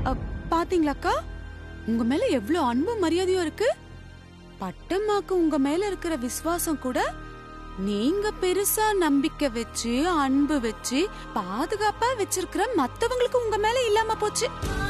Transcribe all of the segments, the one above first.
அ, பாத்தீங்களாக்கா உங்க மேல எவ்வளவு அன்பு மரியாதையும் இருக்கு பட்டம்மாக்கு உங்க மேல இருக்கிற விசுவாசம் கூட நீங்க பெருசா நம்பிக்கை வச்சு அன்பு வச்சு பாதுகாப்பா வச்சிருக்கிற மத்தவங்களுக்கு உங்க மேல இல்லாம போச்சு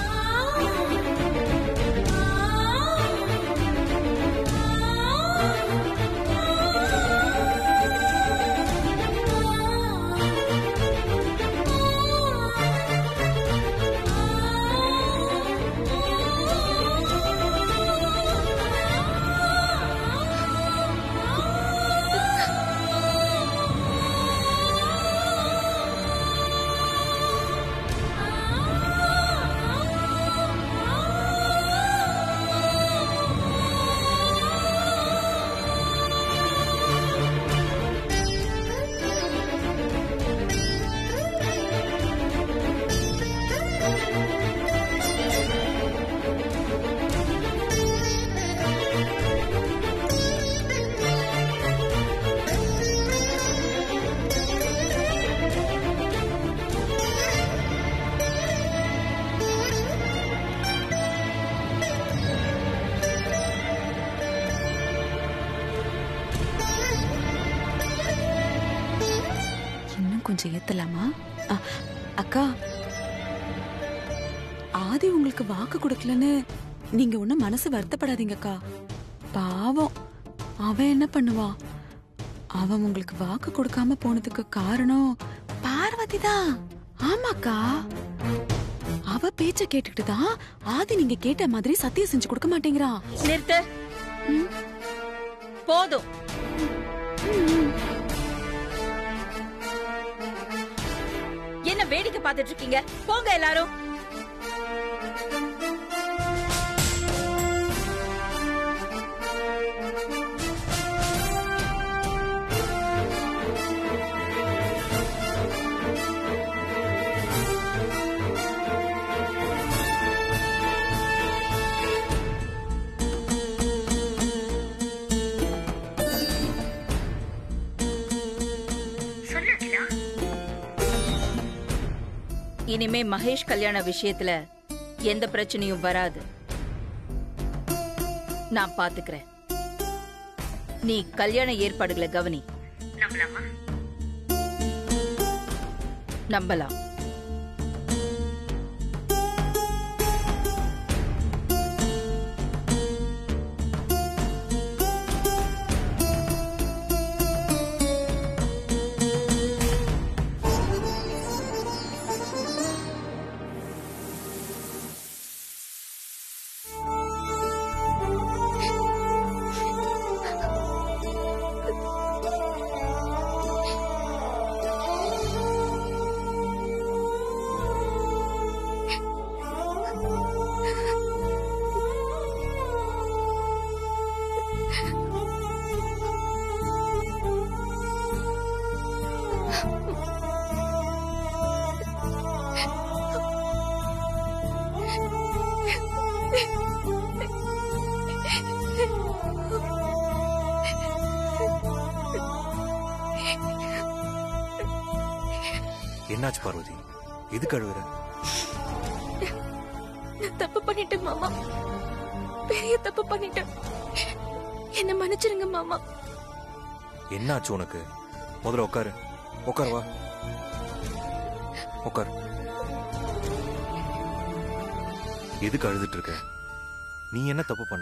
இன்னும் கொஞ்சம் ஏத்தலாமா அ, அக்கா ஆதி உங்களுக்கு வாக்கு கொடுக்கலன்னு நீங்க ஒண்ணும் மனசு வருத்தப்படாதீங்கக்கா பாவம் அவன் என்ன பண்ணுவான் அவன் உங்களுக்கு வாக்கு கொடுக்காம போனதுக்கு காரணம் பார்வதி தான் ஆமாக்கா அவ பேச்ச கேட்டுக்கிட்டு தான் ஆதி நீங்க கேட்ட மாதிரி சத்தியம் செஞ்சு கொடுக்க மாட்டேங்கிறான் நிறுத்து போதும் என்ன வேடிக்கை பார்த்துட்டு இருக்கீங்க போங்க எல்லாரும் இனிமே மகேஷ் கல்யாண விஷயத்துல எந்த பிரச்சனையும் வராது நான் பாத்துக்கிறேன் நீ கல்யாண ஏற்பாடுகளை கவனி நம்பலாமா நம்பலாம் என்னாச்சு பார்வதி எதுக்கு அழுகுற நான் தப்பு பண்ணிட்டேன் மாமா பெரிய தப்பு பண்ணிட்டேன் என்ன மன்னிச்சிருங்க மாமா என்னாச்சு உனக்கு முதல்ல உட்காரு உட்காரு வா உட்காரு எதுக்கு அழுதுட்டு இருக்க நீ என்ன தப்பு பண்ண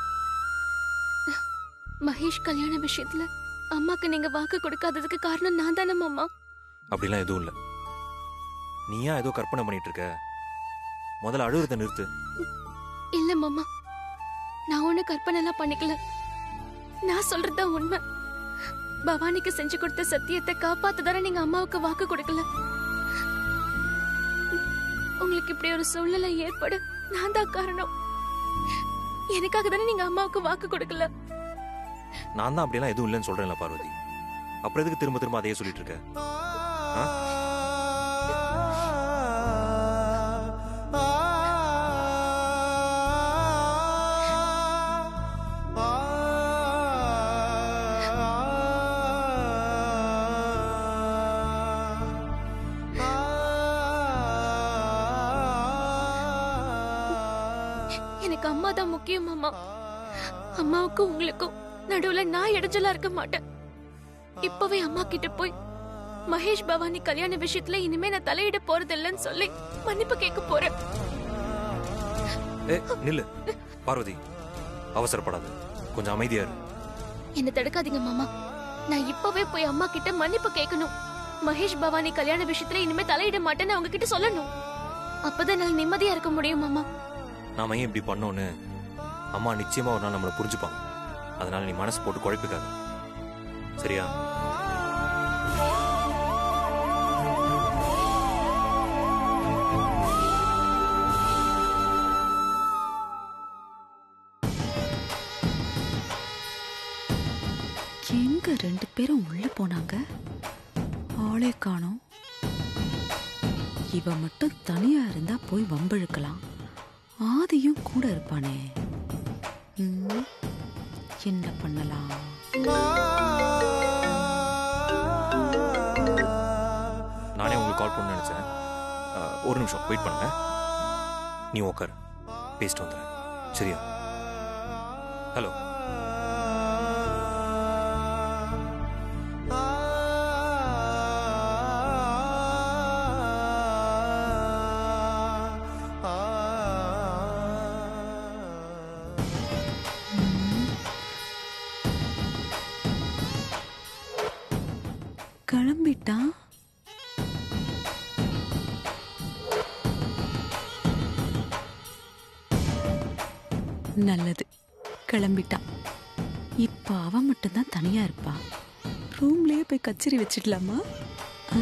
மகேஷ் கல்யாண விஷயத்துல அம்மாக்கு நீங்க வாக்கு கொடுக்காததுக்கு காரணம் நான் தானே மாமா அப்படிலாம் எதுவும் இல்ல நீ ஏன் ஏதோ கற்பனை பண்ணிட்டு இருக்க முதல்ல அழுகுறத நிறுத்து இல்ல மாமா நான் ஒண்ணு கற்பனை எல்லாம் பண்ணிக்கல நான் சொல்றதுதான் உண்மை பவானிக்கு செஞ்சு கொடுத்த சத்தியத்தை காப்பாத்துதானே நீங்க அம்மாவுக்கு வாக்கு கொடுக்கல உங்களுக்கு இப்படி ஒரு சூழ்நிலை ஏற்பட நான் தான் காரணம் எனக்காக தானே நீங்க அம்மாவுக்கு வாக்கு கொடுக்கல நான் தான் அப்படிலாம் எதுவும் இல்லைன்னு சொல்றேன்ல பார்வதி அப்புறம் எதுக்கு திரும்ப திரும்ப அதையே சொல்லிட்டு இருக்க ஆ? எனக்கு அம்மா தான் முக்கியம் மாமா அம்மாவுக்கும் உங்களுக்கும் நடுவுல நான் இடைஞ்சலா இருக்க மாட்டேன் இப்பவே அம்மா கிட்ட போய் மகேஷ் பவானி கல்யாண விஷயத்துல இனிமே நான் தலையிட போறதில்லைன்னு சொல்லி மன்னிப்பு கேட்க போறேன் ஏ நில்லு பார்வதி அவசரப்படாத கொஞ்சம் அமைதியா இரு என்ன தடுக்காதீங்க மாமா நான் இப்பவே போய் அம்மா கிட்ட மன்னிப்பு கேட்கணும் மகேஷ் பவானி கல்யாண விஷயத்துல இனிமே தலையிட மாட்டேன்னு அவங்க கிட்ட சொல்லணும் அப்பதான் நான் நிம்மதியா இருக்க முடியும் மாமா நாம ஏன் இப்படி பண்ணோன்னு அம்மா நிச்சயமா ஒரு நாள் நம்மளை புரிஞ்சுப்பாங்க அதனால நீ மனசு போட்டு குழப்பிக்காத சரியா எங்க ரெண்டு பேரும் உள்ள போனாங்க ஆளே காணோம் இவ மட்டும் தனியா இருந்தா போய் வம்பிழுக்கலாம் ஆதியும் கூட இருப்பானே ம், என்ன பண்ணலாம் நானே உங்களுக்கு கால் பண்ண நினைச்சேன் அஹ், ஒரு நிமிஷம் வெயிட் பண்ணுங்க நீ உட்காரு பேசிட்டு வந்துடுறேன் சரியா ஹலோ கிளம்பிட்டான் நல்லது கிளம்பிட்டான் இப்ப அவ மட்டும்தான் தனியா இருப்பா ரூம்லயே போய் கச்சேரி வச்சிடலாமா ஆ?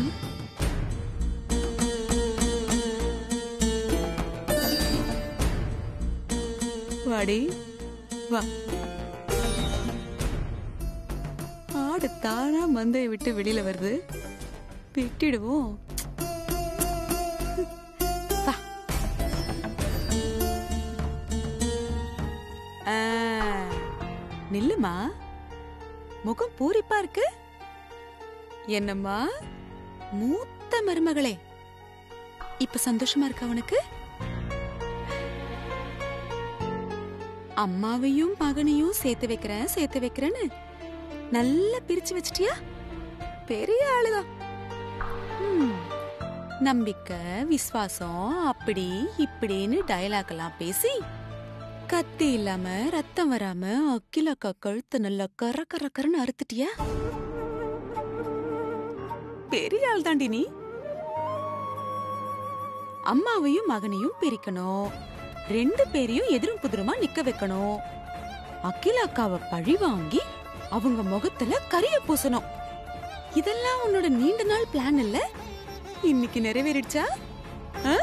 வாடி வா ஆடு தானா மந்தையை விட்டு வெளியில வருது வெட்டிடுவோம் வா. ஆ, நில்லுமா முகம் பூரிப்பா இருக்கு என்னம்மா மூத்த மருமகளே இப்ப சந்தோஷமா இருக்கா உனக்கு அம்மாவையும் மகனையும் சேர்த்து வைக்கிறேன் சேர்த்து வைக்கிறேன்னு நல்லா பிரிச்சு வச்சிட்டியா பெரிய ஆளுதான் ம். நம்பிக்கை விசுவாசம் அப்படி இப்படின்னு டயலாக் எல்லாம் பேசி கத்தி இல்லாம ரத்தம் வராம அக்கிலக்கா கழுத்து நல்லா கர கர கரன்னு அறுத்துட்டியா பெரிய ஆள் தாண்டி நீ அம்மாவையும் மகனையும் பிரிக்கணும் ரெண்டு பேரையும் எதிரும் புதிருமா நிக்க வைக்கணும் அகில அக்காவை பழி வாங்கி அவங்க முகத்துல கரிய பூசணும் இதெல்லாம் உன்னோட நீண்ட நாள் பிளான் இல்ல இன்னைக்கு நிறைவேறிடுச்சா ஆ?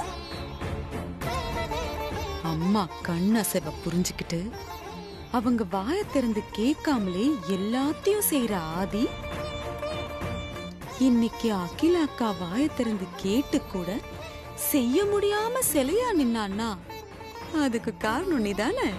அம்மா கண்ணசைவ புரிஞ்சுக்கிட்டு அவங்க வாய திறந்து கேட்காமலே எல்லாத்தையும் செய்யற ஆதி இன்னைக்கு அகில அக்கா வாய திறந்து கேட்டு கூட செய்ய முடியாம சிலையா நின்னான்னா அதுக்கு காரணம் நீதானே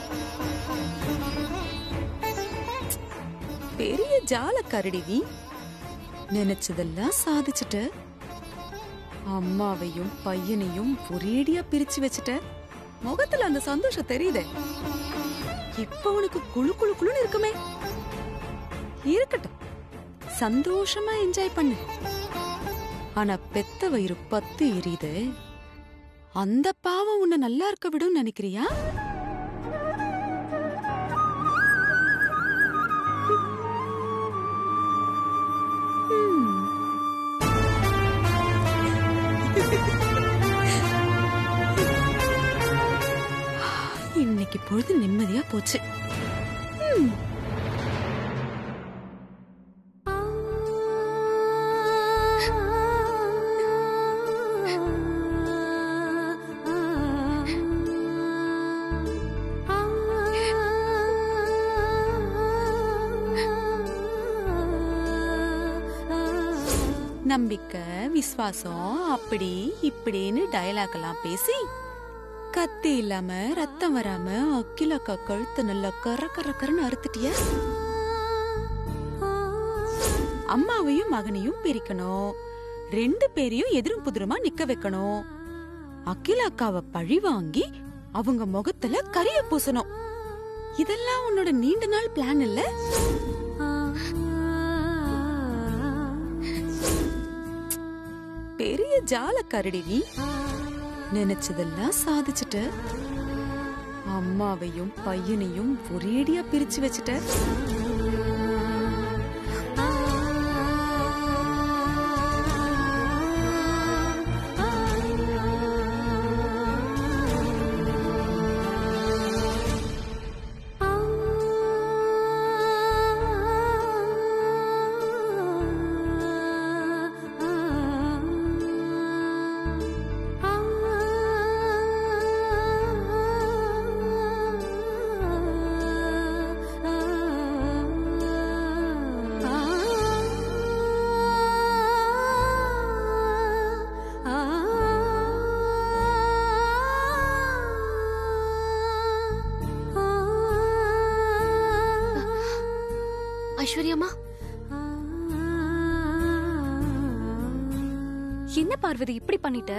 பெரிய ஜாலக்காரடி நீ நினைச்சதெல்லாம் சாதிச்சுட்ட அம்மாவையும் பையனையும் ஒரேடியா பிரிச்சு வச்சுட்ட முகத்துல அந்த சந்தோஷம் தெரியுதே இப்ப உனக்கு குளு குளு குளுன்னு இருக்குமே இருக்கட்டும் சந்தோஷமா என்ஜாய் பண்ணு ஆனா பெத்த வயிறு பத்து எரியுது அந்த பாவம் உன்னை நல்லா இருக்க விடும் நினைக்கிறியா ம். இன்னைக்கு பொழுது நிம்மதியா போச்சு ம். நம்பிக்கை விசுவாசம் அப்படி இப்படின்னு டயலாக் எல்லாம் பேசி கத்தி இல்லாம ரத்தம் வராம அக்கிலக்கா கழுத்து நல்லா கர கர கரன்னு அறுத்துட்டிய அம்மாவையும் மகனையும் பிரிக்கணும் ரெண்டு பேரையும் எதிரும் புதிருமா நிக்க வைக்கணும் அகில அக்காவை பழி வாங்கி அவங்க முகத்துல கரிய பூசணும் இதெல்லாம் உன்னோட நீண்ட நாள் பிளான் இல்ல பெரிய ஜாலக்காரடி நீ நினைச்சதெல்லாம் சாதிச்சுட்ட அம்மாவையும் பையனையும் ஒரேடியா பிரிச்சு வச்சுட்ட ஐஸ்வர்யம்மா என்ன பார்வதி இப்படி பண்ணிட்ட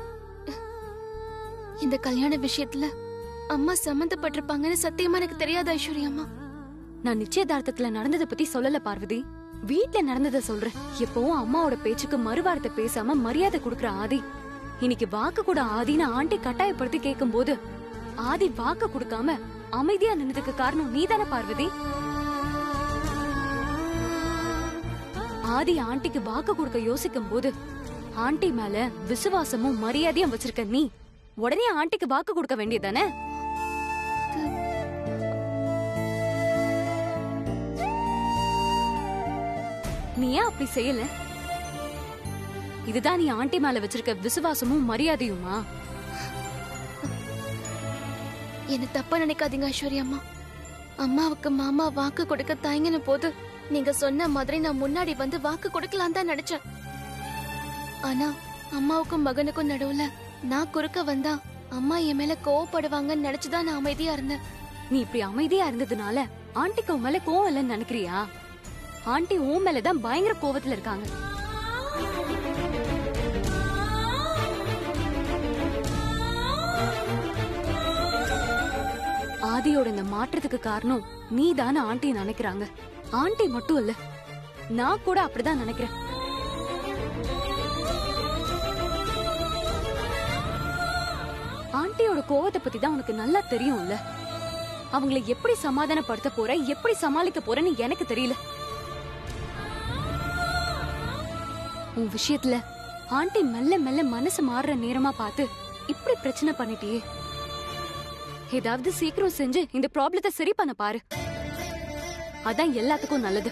இந்த கல்யாண விஷயத்துல அம்மா சம்மந்தப்பட்டிருப்பாங்கன்னு சத்தியமா எனக்கு தெரியாது ஐஸ்வர்யம்மா நான் நிச்சயதார்த்தத்துல நடந்ததை பத்தி சொல்லல பார்வதி வீட்ல நடந்ததை சொல்றேன் எப்பவும் அம்மாவோட பேச்சுக்கு மறுவார்த்தை பேசாம மரியாதை கொடுக்கற ஆதி இன்னைக்கு வாக்கு கூட ஆதின்னு ஆண்டி கட்டாயப்படுத்தி கேட்கும்போது ஆதி வாக்கு கொடுக்காம அமைதியா நின்னதுக்கு காரணம் நீதானே பார்வதி ஆதி ஆண்டிக்கு வாக்கு கொடுக்க யோசிக்கும் போது ஆண்டி மேல விசுவாசமும் மரியாதையும் வச்சிருக்க நீ உடனே ஆண்டிக்கு வாக்கு கொடுக்க வேண்டியதானே நீ ஏன் அப்படி செய்யல இதுதான் நீ ஆண்டி மேல வச்சிருக்க விசுவாசமும் மரியாதையுமா என்ன தப்பா நினைக்காதீங்க ஐஸ்வர்யம்மா அம்மாவுக்கு மாமா வாக்கு கொடுக்க தயங்கின போது நீங்க சொன்ன மாதிரி நான் முன்னாடி வந்து வாக்கு கொடுக்கலாம் தான் நினைச்சேன் ஆனா அம்மாவுக்கும் மகனுக்கும் நடுவுல நான் குறுக்க வந்தா அம்மா என் மேல கோவப்படுவாங்கன்னு நினைச்சுதான் நான் அமைதியா இருந்தேன் நீ இப்படி அமைதியா இருந்ததுனால ஆண்டிக்கு உன் மேல கோவம் இல்லைன்னு நினைக்கிறியா ஆண்டி உன் மேலதான் பயங்கர கோவத்துல இருக்காங்க ஆதியோட இந்த மாற்றத்துக்கு காரணம் நீ தானே ஆண்டி நினைக்கிறாங்க ஆண்டி மட்டும் இல்ல நான் கூட அப்படிதான் நினைக்கிறேன் ஆண்டியோட கோவத்தை பத்தி தான் உனக்கு நல்லா தெரியும்ல அவங்கள எப்படி சமாதானப்படுத்த போற எப்படி சமாளிக்க போறன்னு எனக்கு தெரியல உன் விஷயத்துல ஆண்டி மெல்ல மெல்ல மனசு மாறுற நேரமா பார்த்து இப்படி பிரச்சனை பண்ணிட்டியே ஏதாவது சீக்கிரம் செஞ்சு இந்த ப்ராப்ளத்தை சரி பண்ண பாரு அதான் எல்லாத்துக்கும் நல்லது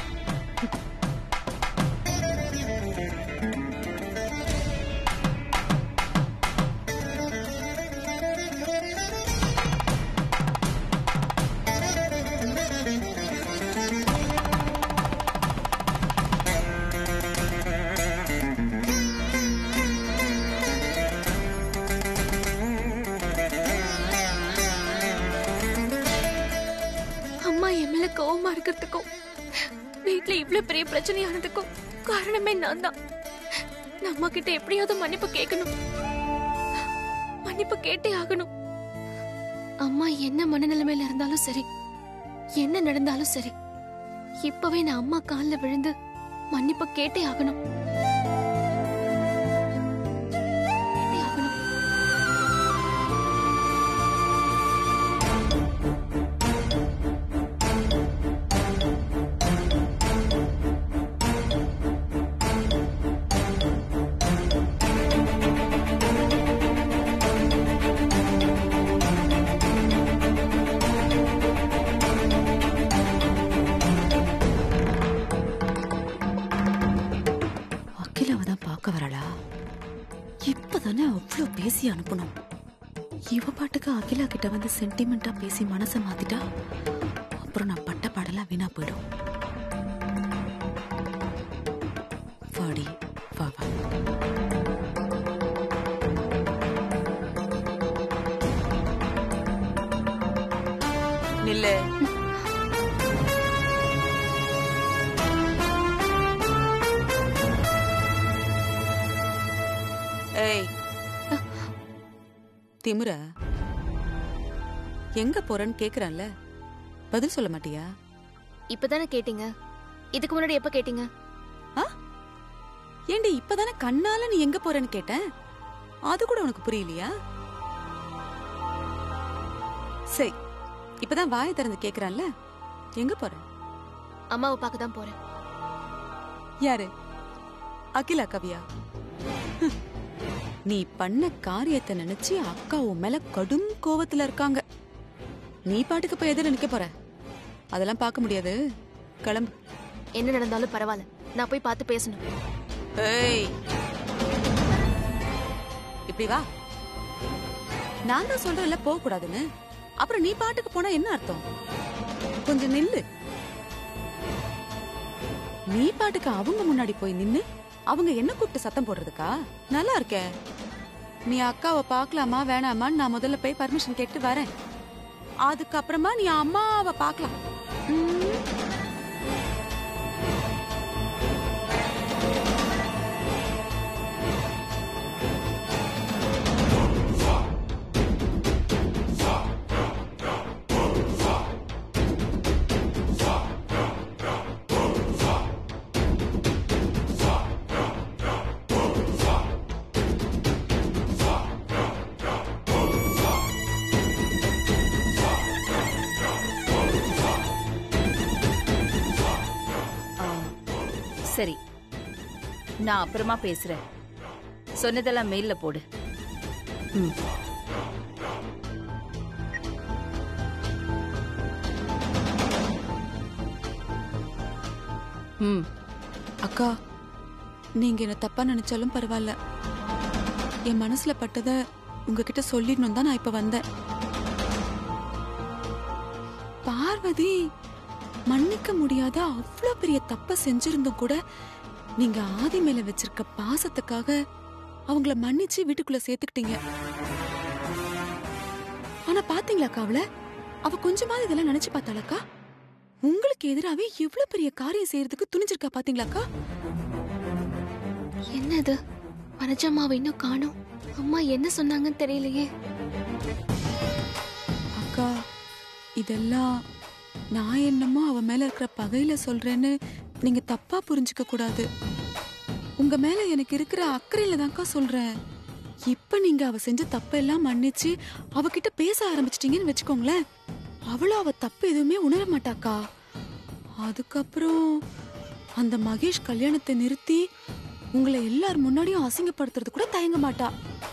அம்மா என் மேல கோவமா இருக்கிறதுக்கும் வீட்ல இவ்ளோ பெரிய பிரச்சனையானதுக்கும் காரணமே நான் தான் நான் அம்மா கிட்ட எப்படியாவது மன்னிப்பு கேட்கணும் மன்னிப்பு கேட்டே ஆகணும் அம்மா என்ன மனநிலைமையில இருந்தாலும் சரி என்ன நடந்தாலும் சரி இப்பவே நான் அம்மா கால்ல விழுந்து மன்னிப்பு கேட்டே ஆகணும் கேட்டே ஆகணும் அகிலாவை தான் பார்க்க வரலா இப்பதானே அவ்வளோ பேசி அனுப்பணும் இவ பாட்டுக்கு அகிலா கிட்ட வந்து சென்டிமெண்டா பேசி மனசை மாத்திட்டா அப்புறம் நான் பட்ட பாடலாம் வீணா போயிடும் வாடி வா வா நில்லு ஏய் திமிர எங்க போறேன்னு கேக்குறேன்ல பதில் சொல்ல மாட்டியா இப்பதானே கேட்டீங்க இதுக்கு முன்னாடி எப்ப கேட்டீங்க ஏண்டி இப்பதானே கண்ணால நீ எங்க போறேன்னு கேட்டேன் அது கூட உனக்கு புரியலையா சரி இப்பதான் வாயை திறந்து கேக்குறான்ல எங்க போற அம்மாவை பார்க்க தான் போறேன் யாரு அகிலா கவியா ஹம். நீ பண்ண காரியத்தை நினைச்சு அக்கா உன் மேல கடும் கோவத்துல இருக்காங்க நீ பாட்டுக்கு போய் எதிர நிக்க போற அதெல்லாம் பார்க்க முடியாது கிளம்பு என்ன நடந்தாலும் பரவாயில்ல நான் போய் பார்த்து பேசணும் ஏய் இப்படி வா நான் தான் சொல்றேன்ல போக கூடாதுன்னு அப்புறம் நீ பாட்டுக்கு போனா என்ன அர்த்தம் கொஞ்சம் நில்லு நீ பாட்டுக்கு அவங்க முன்னாடி போய் நின்னு அவங்க என்ன கூப்பிட்டு சத்தம் போடுறதுக்கா நல்லா இருக்கே நீ அக்காவை பார்க்கலாமா வேணாமான்னு நான் முதல்ல போய் பர்மிஷன் கேட்டு வரேன் அதுக்கப்புறமா நீ அம்மாவை பார்க்கலாம் ம். ஆ, சரி நான் அப்புறமா பேசுறேன் சொன்னதெல்லாம் மெயில்ல போடு ம் ம் அக்கா நீங்க என்ன தப்பா நினைச்சாலும் பரவாயில்ல என் மனசுல பட்டத உங்ககிட்ட சொல்லிடணும் தான் நான் இப்ப வந்தேன் பார்வதி மன்னிக்க முடியாத அவ்வளோ பெரிய தப்ப செஞ்சிருந்தும் கூட நீங்க ஆதி மேல வச்சிருக்க பாசத்துக்காக அவங்கள மன்னிச்சு வீட்டுக்குள்ள சேர்த்துக்கிட்டீங்க ஆனா பாத்தீங்களாக்கா அவள அவ கொஞ்சமாவது இதெல்லாம் நினைச்சு பார்த்தாளக்கா உங்களுக்கு எதிராவே இவ்ளோ பெரிய காரியம் செய்யறதுக்கு துணிஞ்சிருக்கா பாத்தீங்களாக்கா என்ன இது வனஜம்மாவை இன்னும் காணோம் அம்மா என்ன சொன்னாங்கன்னு தெரியலையே அக்கா இதெல்லாம் நான் என்னமோ அவ மேல இருக்கிற பகையில சொல்றேன்னு நீங்க தப்பா புரிஞ்சுக்க கூடாது உங்க மேல எனக்கு இருக்கிற அக்கறையில தான்க்கா சொல்றேன் இப்ப நீங்க அவ செஞ்ச தப்பெல்லாம் மன்னிச்சு அவகிட்ட பேச ஆரம்பிச்சிட்டீங்கன்னு வச்சுக்கோங்களேன் அவளும் அவ தப்பு எதுவுமே உணர மாட்டாக்கா அதுக்கப்புறம் அந்த மகேஷ் கல்யாணத்தை நிறுத்தி உங்களை எல்லார் முன்னாடியும் அசிங்கப்படுத்துறது கூட தயங்க மாட்டா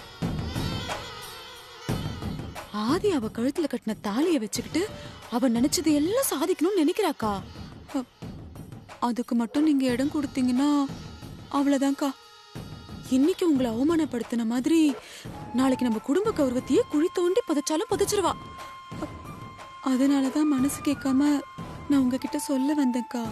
ஆதி அவ கழுத்துல கட்டின தாலிய வச்சுக்கிட்டு அவ நினைச்சது எல்லாம் சாதிக்கணும்னு நினைக்கிறாக்கா அ- அதுக்கு மட்டும் நீங்க இடம் கொடுத்தீங்கன்னா அவ்வளவுதான்க்கா இன்னைக்கு உங்களை அவமானப்படுத்தின மாதிரி நாளைக்கு நம்ம குடும்ப கௌரவத்தையே குழி தோண்டி புதைச்சாலும் புதைச்சிருவா அ- அதனாலதான் மனசு கேட்காம நான் உங்ககிட்ட சொல்ல வந்தேன்க்கா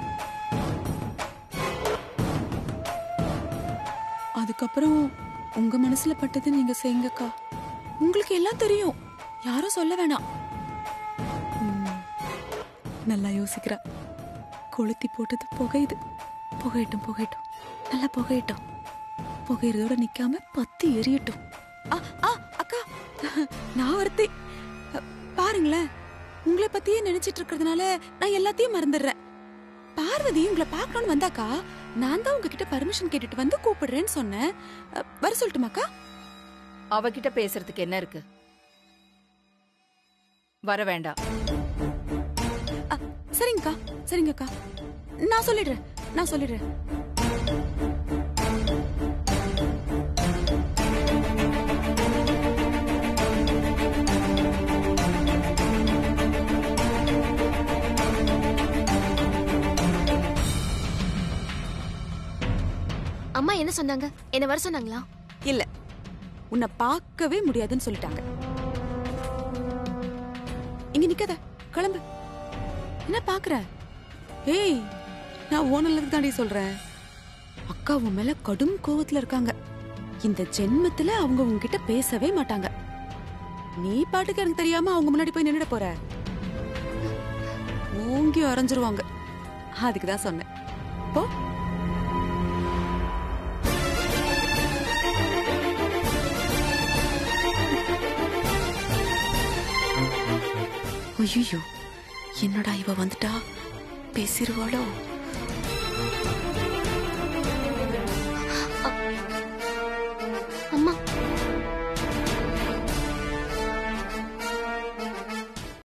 அதுக்கப்புறம் உங்க மனசுல பட்டது நீங்க செய்யுங்கக்கா உங்களுக்கு எல்லாம் தெரியும் யாரும் சொல்ல வேணாம் ம், நல்லா யோசிக்கிறா கொளுத்தி போட்டது புகையுது புகையட்டும் புகையட்டும் நல்லா புகையட்டும் புகையறதோட நிக்காம பத்தி எரியட்டும் ஆ, ஆ, அக்கா நான் ஒருத்தி அ, பாருங்களேன் உங்களை பத்தியே நினைச்சிட்டு இருக்கிறதுனால நான் எல்லாத்தையும் மறந்துடுறேன் பார்வதி உங்களை பார்க்கணும்னு வந்தாக்கா நான் தான் உங்ககிட்ட பர்மிஷன் கேட்டுட்டு வந்து கூப்பிடுறேன்னு சொன்னேன் அ, வர சொல்லட்டுமாக்கா அவகிட்ட பேசுறதுக்கு என்ன இருக்கு வர வேண்டாம் அ, சரிங்கக்கா சரிங்கக்கா நான் சொல்லிடுறேன் நான் சொல்லிடுறேன் அம்மா என்ன சொன்னாங்க என்ன வர சொன்னாங்களா இல்ல உன்னை பார்க்கவே முடியாதுன்னு சொல்லிட்டாங்க இங்க நிக்காத கிளம்பு என்ன பாக்குற ஏய் நான் ஓனலுக்கு தாண்டி சொல்றேன் அக்கா உன் மேல கடும் கோவத்துல இருக்காங்க இந்த ஜென்மத்துல அவங்க உன்கிட்ட பேசவே மாட்டாங்க நீ பாட்டுக்கு எனக்கு தெரியாம அவங்க முன்னாடி போய் நின்னுட போற ஓங்கி அரைஞ்சிருவாங்க அதுக்கு தான் சொன்னேன் போ ஐயோ என்னடா இவ வந்துட்டா பேசிடுவாளோ